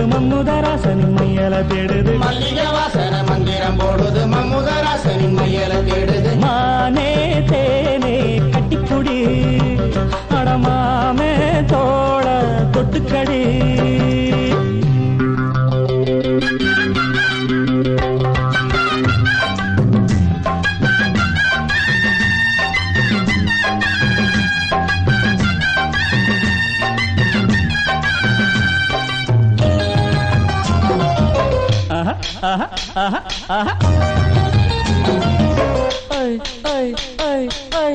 மம்முதராசனின் மையல தேடுது மல்லிகை வாசன மந்திரம் போடுது மம்முதராசனின் மையல தேடுது மானே தேனே கட்டிப்புடி அடமாமே தோள தொட்டுக்கடி ஆஹா, ஆஹா, ஆஹா, ஆஹா. ஐ, ஐ, ஐ, ஐ.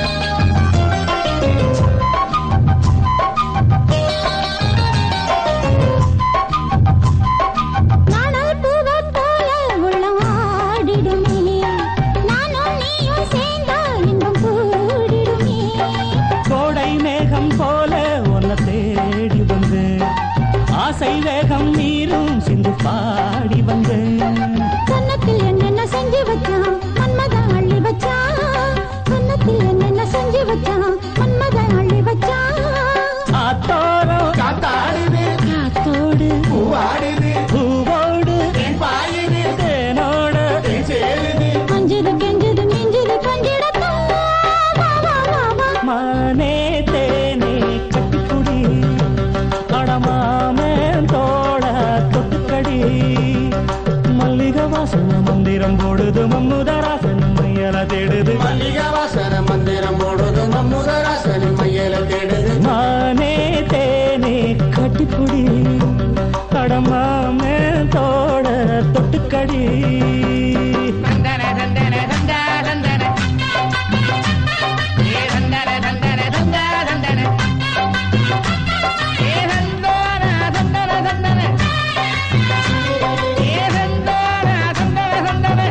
நாணல் பூவைப் போல உள்ளம் ஆடிடுமே. நானும் நீயும் சேர்ந்தா இன்பம் கூடிடுமே. கோடை மேகம் போல உன்னை தேடி வந்து ஆசை வேகம் நீரும் சிந்து பாடி வந்தேன் கன்னத்தில் என்னென்ன செஞ்சு வச்சான் மன்மதன் அள்ளி வச்சான் கன்னத்தில் என்னென்ன செஞ்சு வச்சான் மன்மதன் அள்ளி வச்சான் ஆத்தோரம் காத்தாடுது காத்தோடு பூவாடுது பூவோடு தேன் பாயுது தேனோட தேன் சேருது அஞ்சுது கெஞ்சுது மிஞ்சுது கொஞ்சிடத்தான் வா வா வா வா மானே தேனே கட்டிக்குடி அடமாமே தோட தொட்டுக்கடி மல்லிகை வாசன மந்திரம் போடுது மம்முதராசன் மையல தேடுது மல்லிகை வாசன மந்திரம் போடுது மம்முதராசனின் மையல தேடுது மானே தேனே கட்டிப்புடி அடமாமே தோட தொட்டுக்கடி தந்தன தந்தன தந்தா தந்தன ஏ தந்தன தந்தன தந்தா தந்தன ஏ தந்தோன தந்தன தந்தன ஏ தந்தோன தந்தன தந்தன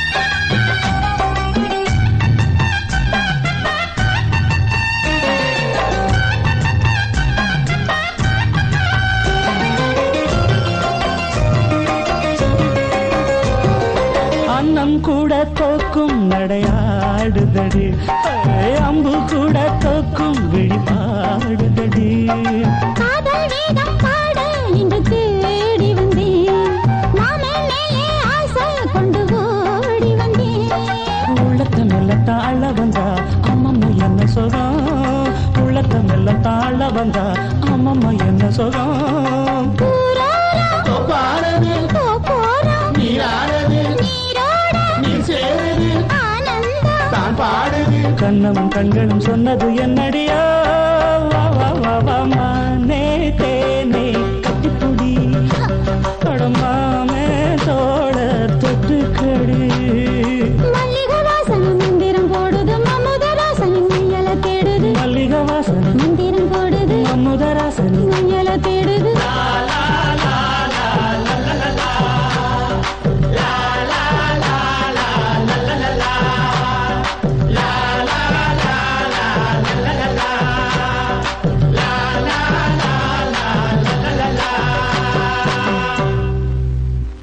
அன்னம் கூட தோக்கும் நடையாடுதடி ஏய், அம்பு கூட தோக்கும் விழிபாடுதடி காதல் வேதம் பாட இன்று தேடி வந்தேன் மாமன் மேலே ஆசை கொண்டு ஓடி வந்தேன் உள்ளத்த மெல்ல தாழ வந்தா அம்மம்மா என்ன சுகம் உள்ளத்த மெல்ல தாழ வந்தா அம்மம்மா என்ன சுகம் ஊரோரம் தொப்பானது போ போறோம் நீரானது நீரோட நீர் சேருது ஆனந்தம் தான் பாடுது கண்ணமும் கண்களும் சொன்னது என்னடியோ